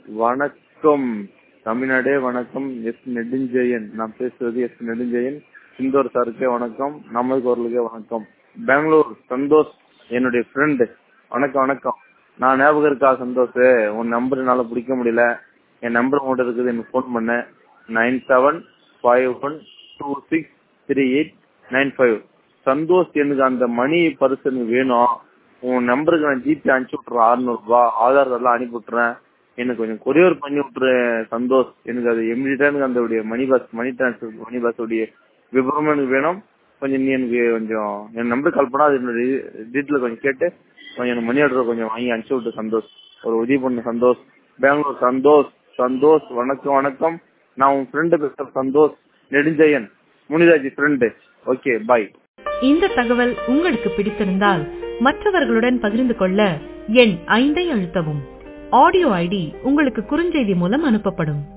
வணக்கம் தமிழ்நாடே வணக்கம் எஸ் நெடுஞ்செயன் நான் பேசுவது எஸ் நெடுஞ்செயன் சிந்தோர் சாருக்கே வணக்கம் நமது குரலுக்கே வணக்கம் பெங்களூர் சந்தோஷ் என்னுடைய ஃப்ரெண்டு வணக்கம் வணக்கம் நான் ஞாபகம் இருக்கா சந்தோஷ் உன் நம்பர் என்னால பிடிக்க முடியல என் நம்பர் உங்கள்கிட்ட இருக்குது எனக்கு ஃபோன் பண்ண nine seven five one two six three eight nine five Santhosh எனக்கு அந்த மணி பரிசு எனக்கு வேணும் உன் நம்பருக்கு நான் ஜிபே அனுப்பிச்சு விட்டுறேன் அறுநூறு ரூபாய் ஆதார் கார்டெல்லாம் அனுப்பி விட்டுறேன் எனக்கு கொஞ்சம் கொரியர் பண்ணி விட்டுரு சந்தோஷ் எனக்கு அது இமீடியட்டா எனக்கு அந்த மணி பஸ் மணி டிரான்ஸ்ஃபர் மணி பஸ் உடைய விவரம் எனக்கு வேணும் கொஞ்சம் நீ எனக்கு கொஞ்சம் என் நம்பர் கால் பண்ணா அது என்னோட டீட்டெயில் கொஞ்சம் கேட்டு கொஞ்சம் எனக்கு மணி ஆர்டர் கொஞ்சம் வாங்கி அனுப்பிச்சு விட்டு சந்தோஷ் ஒரு உதவி பண்ணு சந்தோஷ் பெங்களூர் சந்தோஷ் சந்தோஷ் வணக்கம் வணக்கம் நான் உன் ஃப்ரெண்டு பேசுற Santhosh Nedunchezhiyan Muniraji friend okay bye இந்த தகவல் உங்களுக்கு பிடித்திருந்தால் மற்றவர்களுடன் பகிர்ந்து கொள்ள எண் ஐந்தை அழுத்தவும் ஆடியோ ஐடி உங்களுக்கு குறுஞ்செய்தி மூலம் அனுப்பப்படும்